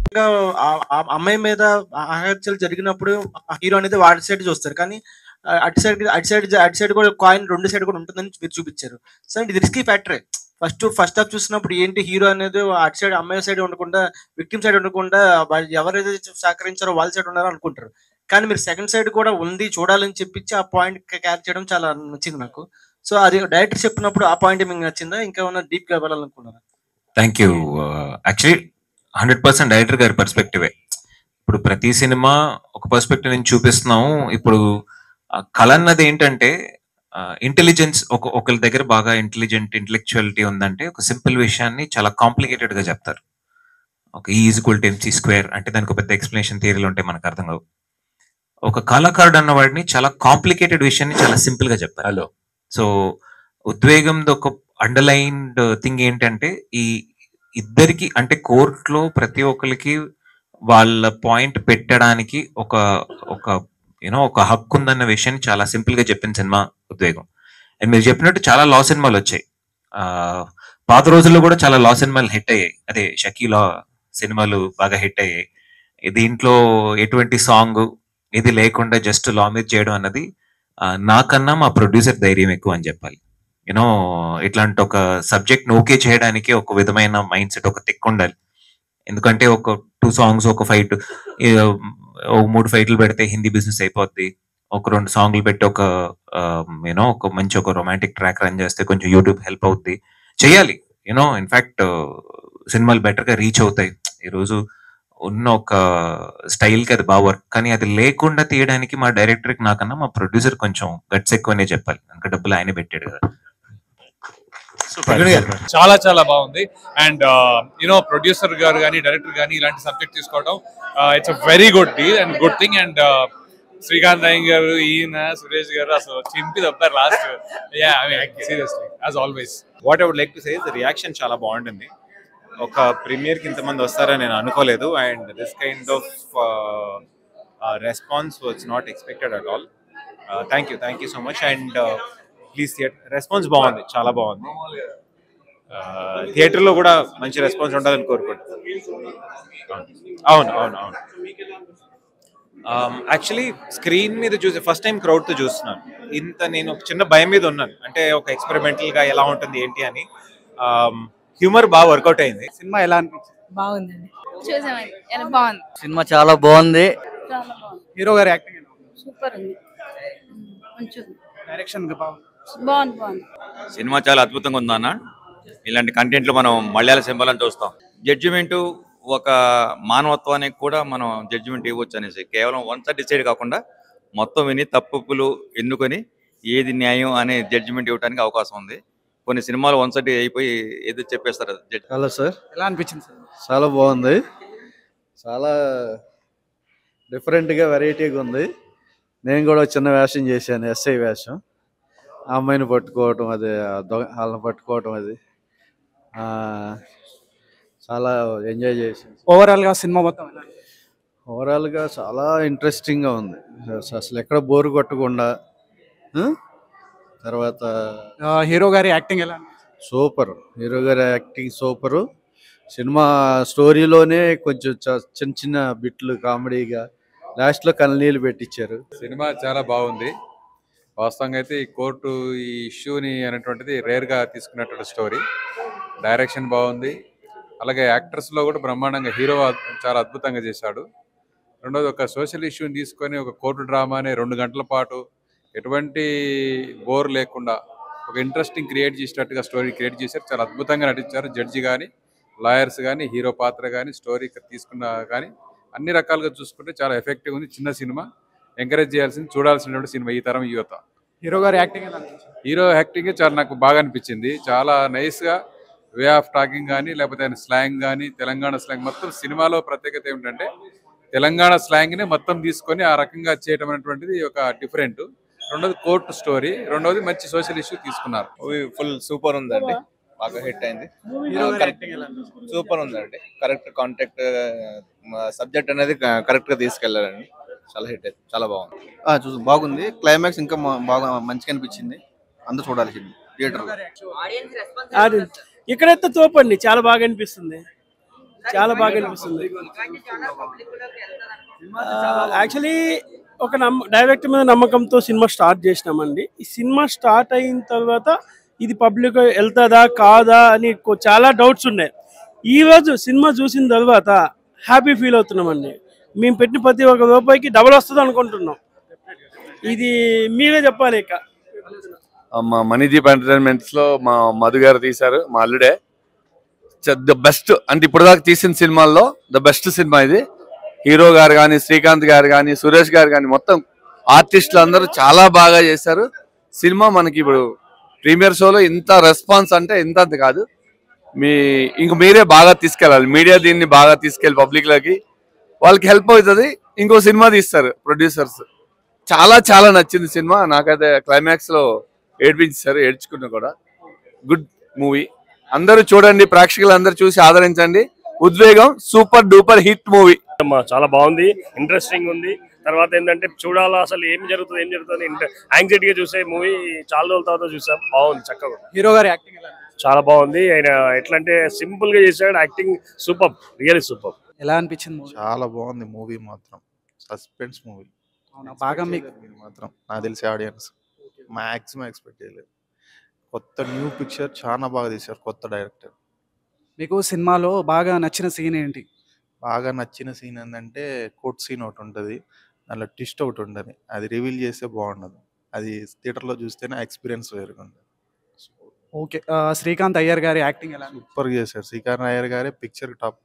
ఇంకా ఆ- ఆ అమ్మాయి మీద అహత్యలు జరిగినప్పుడు ఆ హీరో అనేది వాడి సైడ్ చూస్తారు కానీ ఆ, అటు సైడ్ అటు సైడ్ అటు సైడ్ కూడా కాయిన్ రెండు సైడ్ కూడా ఉంటుందని మీరు చూపించారు సో ఇది రిస్కీ ఫ్యాక్టరే ఫస్ట్ ఫస్ట్ హాఫ్ చూసినప్పుడు ఏంటి హీరో అనేది అటు సైడ్ అమ్మాయి సైడ్ ఉండకుండా విక్టిమ్ సైడ్ ఉండకుండా వాళ్ళు ఎవరైతే సహకరించారో వాళ్ళ సైడ్ ఉన్నారో అనుకుంటారు కానీ మీరు సెకండ్ సైడ్ కూడా ఉంది చూడాలని చెప్పించి ఆ పాయింట్ క్యారీ చేయడం చాలా నచ్చింది నాకు సో అది డైరెక్టర్ చెప్పినప్పుడు ఆ పాయింట్ మీకు నచ్చిందా ఇంకా ఏమైనా డీప్ గా వెళ్ళాలనుకున్నారా thank you actually hundred percent director గారి పర్స్పెక్టివే ఇప్పుడు ప్రతి సినిమా ఒక పర్స్పెక్టివ్ నుంచి చూపిస్తున్నాము ఇప్పుడు ఆ కళ అన్నది ఏంటంటే ఇంటెలిజెన్స్ ఒక ఒకరి దగ్గర బాగా ఇంటెలిజెంట్ ఇంటెలెక్చువాలిటీ ఉందంటే ఒక సింపుల్ విషయాన్ని చాలా కాంప్లికేటెడ్ గా చెప్తారు ఒక is equal to MC square అంటే దానికి ఒక పెద్ద ఎక్స్ప్లెనేషన్ థియరీలు ఉంటాయి మనకు అర్థం కావు ఒక కళాకారుడు అన్న వాడిని చాలా కాంప్లికేటెడ్ విషయాన్ని చాలా సింపుల్ గా చెప్తారు హలో సో ఉద్వేగం ఒక అండర్లైన్డ్ థింగ్ ఏంటంటే ఈ ఇద్దరికి అంటే కోర్టులో ప్రతి ఒక్కరికి వాళ్ళ పాయింట్ పెట్టడానికి ఒక ఒక యూనో ఒక హక్కు ఉందన్న విషయాన్ని చాలా సింపుల్ గా చెప్పిన సినిమా ఉద్వేగం అండ్ మీరు చెప్పినట్టు చాలా లా సినిమాలు వచ్చాయి ఆ పాత రోజుల్లో కూడా చాలా లా సినిమాలు హిట్ అయ్యాయి అదే షకీలా సినిమాలు బాగా హిట్ అయ్యాయి దీంట్లో ఎటువంటి సాంగ్ ఇది లేకుండా జస్ట్ లా మీద చేయడం అన్నది ఆ, నాకన్నా మా ప్రొడ్యూసర్ ధైర్యం ఎక్కువ అని చెప్పాలి యూనో ఇట్లాంటి ఒక సబ్జెక్ట్ ఓకే చేయడానికి ఒక విధమైన మైండ్ సెట్ ఒక తిక్కు ఉండాలి ఎందుకంటే ఒక టూ సాంగ్స్ ఒక ఫైట్ ఒక మూడు ఫైట్లు పెడితే హిందీ బిజినెస్ అయిపోద్ది ఒక రెండు సాంగ్లు పెట్టి ఒక యూనో ఒక మంచి ఒక రొమాంటిక్ ట్రాక్ రన్ చేస్తే కొంచెం యూట్యూబ్ హెల్ప్ అవుద్ది చేయాలి యూనో ఇన్ఫాక్ట్ సినిమాలు better గా రీచ్ అవుతాయి ఈరోజు ఉన్న ఒక స్టైల్ కి అది బాగా వర్క్ కానీ అది లేకుండా తీయడానికి మా డైరెక్టర్ కి నాకన్నా మా ప్రొడ్యూసర్ కొంచెం గట్స్ ఎక్కువనే చెప్పాలి ఇంకా డబ్బులు ఆయనే పెట్టాడు కదా చాలా చాలా బాగుంది అండ్ యూనో ప్రొడ్యూసర్ గారు కానీ డైరెక్టర్ కానీ ఇలాంటి సబ్జెక్ట్ తీసుకోవడం it's a very good deal and good thing and Srikanth అయ్య గారు ఈయన సురేష్ గారు అసలు చింపి తప్పారు last yeah seriously as always what I would like to say the reaction చాలా బాగుంటుంది ఒక ప్రీమియర్ కి ఇంతమంది వస్తారని నేను అనుకోలేదు and this kind of response was not expected at all thank you thank you so much and please theatre response బాగుంది చాలా బాగుంది థియేటర్లో కూడా మంచి రెస్పాన్స్ ఉంటుందని కోరుకుంటున్నాను అవును అవును అవును యాక్చువల్లీ స్క్రీన్ మీద చూసి ఫస్ట్ టైం క్రౌడ్తో చూస్తున్నాను ఇంత నేను ఒక చిన్న భయం మీద ఉన్నాను అంటే ఒక experimental గా ఎలా ఉంటుంది ఏంటి అని హ్యూమర్ బాగా వర్కౌట్ అయింది సినిమా ఎలా అనిపించింది బాగుందండి చూసామండి ఎలా బాగుంది సినిమా చాలా బాగుంది చాలా బాగుంది హీరో గారి యాక్టింగ్ ఎలా ఉంది? సూపర్ ఉంది కొంచెం డైరెక్షన్ బాగుంది బాగుంది బాగుంది సినిమా చాలా అద్భుతంగా ఉందన్న ఇలాంటి కంటెంట్లు మనం మలయాళ సింబల్ చూస్తాం జడ్జిమెంట్ ఒక మానవత్వానికి కూడా మనం జడ్జిమెంట్ ఇవ్వచ్చు అనేసి కేవలం వన్ సైడ్ డిసైడ్ కాకుండా మొత్తం విని తప్పులు ఎన్నుకొని ఏది న్యాయం అనే జడ్జిమెంట్ ఇవ్వడానికి అవకాశం ఉంది కొన్ని సినిమాలు వన్ సైడ్ అయిపోయి ఏదో చెప్పేస్తారు జడ్జి హలో సార్ ఎలా అనిపించింది సార్ చాలా బాగుంది చాలా డిఫరెంట్గా వెరైటీగా ఉంది నేను కూడా ఒక చిన్న వేషం చేశాను ఎస్ఐ వేషం ఆ అమ్మాయిని పట్టుకోవటం అది ఆ దొంగ వాళ్ళని పట్టుకోవటం అది ఆ, చాలా ఎంజాయ్ చేశాను ఓవరాల్ గా సినిమా మొత్తం ఎలా అనిపించింది? ఓవరాల్గా చాలా ఇంట్రెస్టింగ్గా ఉంది అస- అసలు ఎక్కడ బోరు కొట్టకుండా ఆ? తర్వాత ఆ, హీరో గారి యాక్టింగ్ ఎలా అనిపించింది? సూపర్ హీరో గారి యాక్టింగ్ సూపరు సినిమా స్టోరీలోనే కొంచెం చ- చిన్న చిన్న బిట్లు కామెడీగా లాస్ట్లో కన్నీళ్ళు పెట్టించారు సినిమా చాలా బాగుంది వాస్తవంగా అయితే ఈ కోర్టు ఈ ఇష్యూని అనేటువంటిది రేర్ గా తీసుకున్నటువంటి స్టోరీ డైరెక్షన్ బాగుంది అలాగే యాక్టర్స్ లో కూడా బ్రహ్మాండంగా హీరో చాలా అద్భుతంగా చేశాడు రెండోది ఒక సోషల్ ఇష్యూని తీసుకొని ఒక కోర్టు డ్రామాని రెండు గంటల పాటు ఎటువంటి బోర్ లేకుండా ఒక ఇంట్రెస్టింగ్ క్రియేట్ చేసేటట్టుగా స్టోరీ క్రియేట్ చేశారు చాలా అద్భుతంగా నటించారు జడ్జి కానీ లాయర్స్ కానీ హీరో పాత్ర కానీ స్టోరీ తీసుకున్న కానీ అన్ని రకాలుగా చూసుకుంటే చాలా ఎఫెక్టివ్ ఉంది చిన్న సినిమా ఎంకరేజ్ చేయాల్సింది చూడాల్సినటువంటి సినిమా ఈ తరం యువత హీరో గారి యాక్టింగ్ ఎలా అనిపించింది హీరో యాక్టింగ్ చాలా నాకు బాగా అనిపించింది చాలా నైస్ గా వే ఆఫ్ టాకింగ్ కానీ లేకపోతే ఆయన స్లాంగ్ కానీ తెలంగాణ స్లాంగ్ మొత్తం సినిమాలో ప్రత్యేకత ఏమిటంటే తెలంగాణ స్లాంగ్ ని మొత్తం తీసుకొని ఆ రకంగా చేయడం అనేటువంటిది ఒక డిఫరెంట్ రెండోది కోర్టు స్టోరీ రెండోది మంచి సోషల్ ఇష్యూ తీసుకున్నారు మూవీ ఫుల్ సూపర్ ఉందండి బాగా హిట్ అయింది హీరో గారి యాక్టింగ్ ఎలా అనిపించింది? సూపర్ ఉందండి కరెక్ట్ కాంటాక్ట్ సబ్జెక్ట్ అనేది కరెక్ట్ గా తీసుకెళ్లారండి చాలా హిట్ అయింది చాలా బాగుంది చూసి బాగుంది క్లైమాక్స్ ఇంకా మా- బాగా మంచిగా అనిపించింది అందరూ చూడాలి థియేటర్ అది ఇక్కడైతే తోపండి చాలా బాగా అనిపిస్తుంది చాలా బాగా అనిపిస్తుంది యాక్చువల్లీ ఒక నమ్మ డైరెక్టర్ మీద నమ్మకంతో సినిమా స్టార్ట్ చేసినామండి ఈ సినిమా స్టార్ట్ అయిన తర్వాత ఇది పబ్లిక్ వెళ్తుందా కాదా అని కొ- చాలా డౌట్స్ ఉన్నాయి ఈ రోజు సినిమా చూసిన తర్వాత హ్యాపీ ఫీల్ అవుతున్నామండి మేము పెట్టిన ప్రతి ఒక్క రూపాయికి డబల్ వస్తుంది అనుకుంటున్నాం ఇది మీరే చెప్పాలి ఇక మా మనీదీప్ ఎంటర్టైన్మెంట్స్ లో మా మధు గారు తీశారు మా అల్లుడే ద బెస్ట్ అంటే ఇప్పుడు దాకా తీసిన సినిమాల్లో ద బెస్ట్ సినిమా ఇది హీరో గారు కానీ శ్రీకాంత్ గారు కానీ సురేష్ గారు కానీ మొత్తం ఆర్టిస్టులు అందరూ చాలా బాగా చేశారు సినిమా మనకి ఇప్పుడు ప్రీమియర్ షోలో ఇంత రెస్పాన్స్ అంటే ఇంత అంత కాదు మీ ఇంక మీరే బాగా తీసుకెళ్ళాలి మీడియా దీన్ని బాగా తీసుకెళ్ళి పబ్లిక్ లోకి వాళ్ళకి హెల్ప్ అవుతుంది ఇంకో సినిమా తీస్తారు ప్రొడ్యూసర్స్ చాలా చాలా నచ్చింది సినిమా నాకైతే క్లైమాక్స్ లో ఏడ్పించారు ఏడ్చుకున్నా కూడా గుడ్ మూవీ అందరూ చూడండి ప్రేక్షకులు అందరూ చూసి ఆదరించండి ఉద్వేగం సూపర్ డూపర్ హిట్ మూవీ చాలా బాగుంది ఇంట్రెస్టింగ్ ఉంది తర్వాత ఏంటంటే చూడాలా అసలు ఏం జరుగుతుంది ఏం జరుగుతుంది యాంగ్జైటీగా చూసే మూవీ చాలా రోజుల తర్వాత చూసాం బాగుంది చక్కగా హీరో గారి యాక్టింగ్ ఎలా అనిపించింది? చాలా బాగుంది ఆయన ఎట్లా అంటే సింపుల్ గా చేశాడు యాక్టింగ్ సూపర్ రియల్లీ సూపర్ ఎలా అనిపించింది మూవీ చాలా బాగుంది మూవీ మాత్రం సస్పెన్స్ మూవీ అవునా బాగా మీకు మాత్రం నాకు తెలిసి ఆడియన్స్ మాక్సిమం ఎక్స్పెక్ట్ చేయలేదు కొత్త న్యూ పిక్చర్ చాలా బాగా తీశారు కొత్త డైరెక్టర్ మీకు సినిమాలో బాగా నచ్చిన సీన్ ఏంటి బాగా నచ్చిన సీన్ ఏంటంటే కోట్ సీన్ ఒకటి ఉంటుంది దాంట్లో ట్విస్ట్ ఒకటి ఉంటుంది అది రివీల్ చేస్తే బాగుండదు అది థియేటర్లో చూస్తేనే ఎక్స్పీరియన్స్ వేరుగా ఉంటుంది ఓకే ఆ, శ్రీకాంత్ అయ్యర్ గారి యాక్టింగ్ ఎలా అనిపించింది? సూపర్ చేశారు శ్రీకాంత్ నాయర్ గారే పిక్చర్ టాప్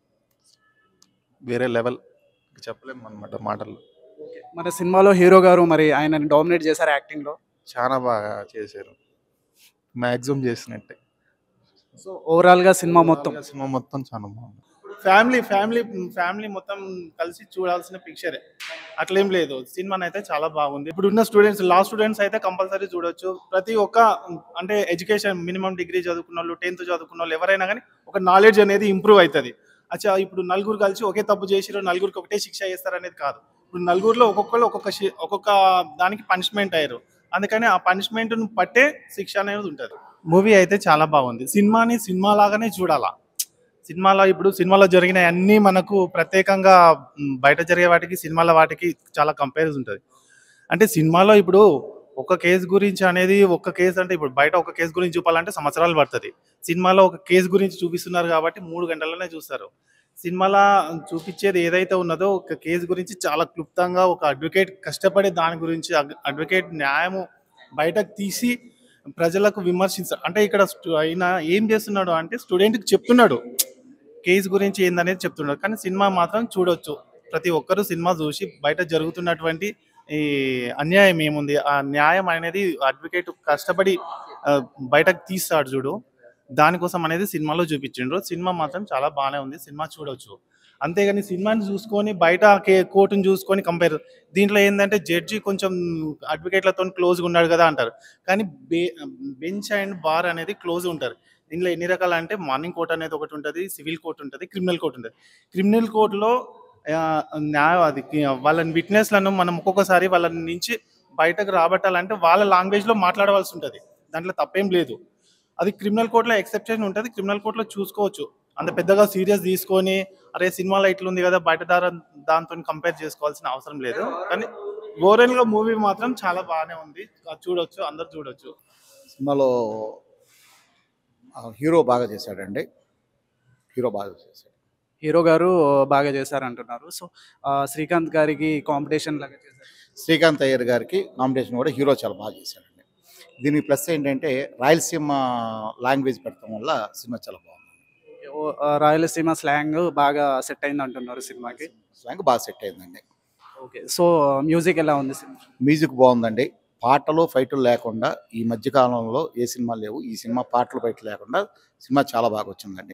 వేరే లెవెల్ చెప్పలేము అనమాట మాటల్లో మన సినిమాలో హీరో గారు మరి ఆయనని డామినేట్ చేశారు యాక్టింగ్ లో చాలా బాగా చేశారు మ్యాక్సిమం చేసినట్టే సో ఓవరాల్ గా సినిమా మొత్తం సినిమా మొత్తం చాలా బాగుంది ఫ్యామిలీ ఫ్యామిలీ ఫ్యామిలీ మొత్తం కలిసి చూడాల్సిన పిక్చరే అట్లేం లేదు సినిమా అయితే చాలా బాగుంది ఇప్పుడు ఉన్న స్టూడెంట్స్ లా స్టూడెంట్స్ అయితే కంపల్సరీ చూడొచ్చు ప్రతి ఒక్క అంటే ఎడ్యుకేషన్ మినిమం డిగ్రీ చదువుకున్న వాళ్ళు టెన్త్ చదువుకున్న వాళ్ళు ఎవరైనా కానీ ఒక నాలెడ్జ్ అనేది ఇంప్రూవ్ అవుతుంది అచ్చా ఇప్పుడు నలుగురు కలిసి ఒకే తప్పు చేసిరో నలుగురికి ఒకటే శిక్ష చేస్తారు అనేది కాదు ఇప్పుడు నలుగురిలో ఒక్కొక్కరు ఒక్కొక్క శి- ఒక్కొక్క దానికి పనిష్మెంట్ అయ్యారు అందుకని ఆ పనిష్మెంట్ను పట్టే శిక్ష అనేది ఉంటుంది మూవీ అయితే చాలా బాగుంది సినిమాని సినిమా లాగానే చూడాలా సినిమాలో ఇప్పుడు సినిమాలో జరిగిన అన్ని మనకు ప్రత్యేకంగా మ్, బయట జరిగే వాటికి సినిమాల వాటికి చాలా కంపారిజన్ ఉంటుంది అంటే సినిమాలో ఇప్పుడు ఒక కేసు గురించి అనేది ఒక కేసు అంటే ఇప్పుడు బయట ఒక కేసు గురించి చూపాలంటే సంవత్సరాలు పడుతుంది సినిమాలో ఒక కేసు గురించి చూపిస్తున్నారు కాబట్టి మూడు గంటలనే చూస్తారు సినిమాలో చూపించేది ఏదైతే ఉన్నదో ఒక కేసు గురించి చాలా క్లుప్తంగా ఒక అడ్వకేట్ కష్టపడే దాని గురించి అడ్వకేట్ న్యాయము బయటకు తీసి ప్రజలకు విమర్శించారు అంటే ఇక్కడ స్టు- ఆయన ఏం చేస్తున్నాడు అంటే స్టూడెంట్కి చెప్తున్నాడు కేసు గురించి ఏందనేది చెప్తున్నాడు కానీ సినిమా మాత్రం చూడొచ్చు ప్రతి ఒక్కరూ సినిమా చూసి బయట జరుగుతున్నటువంటి ఈ అన్యాయం ఏముంది ఆ న్యాయం అనేది అడ్వకేట్ కష్టపడి ఆ, బయటకు తీస్తాడు చూడు దానికోసం అనేది సినిమాలో చూపించిండ్రు సినిమా మాత్రం చాలా బాగానే ఉంది సినిమా చూడొచ్చు అంతేగాని సినిమాని చూసుకొని బయట కే కోర్టుని చూసుకొని కంపేర్ దీంట్లో ఏంటంటే జడ్జి కొంచెం అడ్వకేట్లతో క్లోజ్గా ఉన్నాడు కదా అంటారు కానీ బే బెంచ్ అండ్ బార్ అనేది క్లోజ్ ఉంటారు దీంట్లో ఎన్ని రకాలు అంటే మార్నింగ్ కోర్ట్ అనేది ఒకటి ఉంటుంది సివిల్ కోర్ట్ ఉంటుంది క్రిమినల్ కోర్ట్ ఉంటుంది క్రిమినల్ కోర్టులో న్యాయ అది వాళ్ళని విట్నెస్లను మనం ఒక్కొక్కసారి వాళ్ళ నుంచి బయటకు రాబట్టాలంటే వాళ్ళ లాంగ్వేజ్లో మాట్లాడవలసి ఉంటుంది దాంట్లో తప్పేం లేదు అది క్రిమినల్ కోర్టులో ఎక్సెప్షన్ ఉంటుంది క్రిమినల్ కోర్టులో చూసుకోవచ్చు అంత పెద్దగా సీరియస్ తీసుకొని అరే సినిమాలో ఇట్లుంది కదా బయట దార దాంతో కంపేర్ చేసుకోవాల్సిన అవసరం లేదు కానీ ఓవరాల్ గా మూవీ మాత్రం చాలా బాగానే ఉంది అది చూడొచ్చు అందరు చూడొచ్చు సినిమాలో ఆ, హీరో బాగా చేశాడండి హీరో బాగా చేశాడు హీరో గారు బాగా చేశారు అంటున్నారు సో ఆ, శ్రీకాంత్ గారికి కాంపిటీషన్ లాగా చేశారు శ్రీకాంత్ అయ్యర్ గారికి కాంపిటీషన్ కూడా హీరో చాలా బాగా చేశాడండి దీనికి ప్లస్ ఏంటంటే రాయలసీమ లాంగ్వేజ్ పెట్టడం వల్ల సినిమా చాలా బాగుంది ఓ, ఆ, రాయలసీమ స్లాంగ్ బాగా సెట్ అయింది అంటున్నారు సినిమాకి స్లాంగ్ బాగా సెట్ అయిందండి ఓకే సో మ్యూజిక్ ఎలా ఉంది సినిమా మ్యూజిక్ బాగుందండి పాటలు ఫైట్లు లేకుండా ఈ మధ్య కాలంలో ఏ సినిమా లేవు ఈ సినిమా పాటలు ఫైట్లు లేకుండా సినిమా చాలా బాగా వచ్చిందండి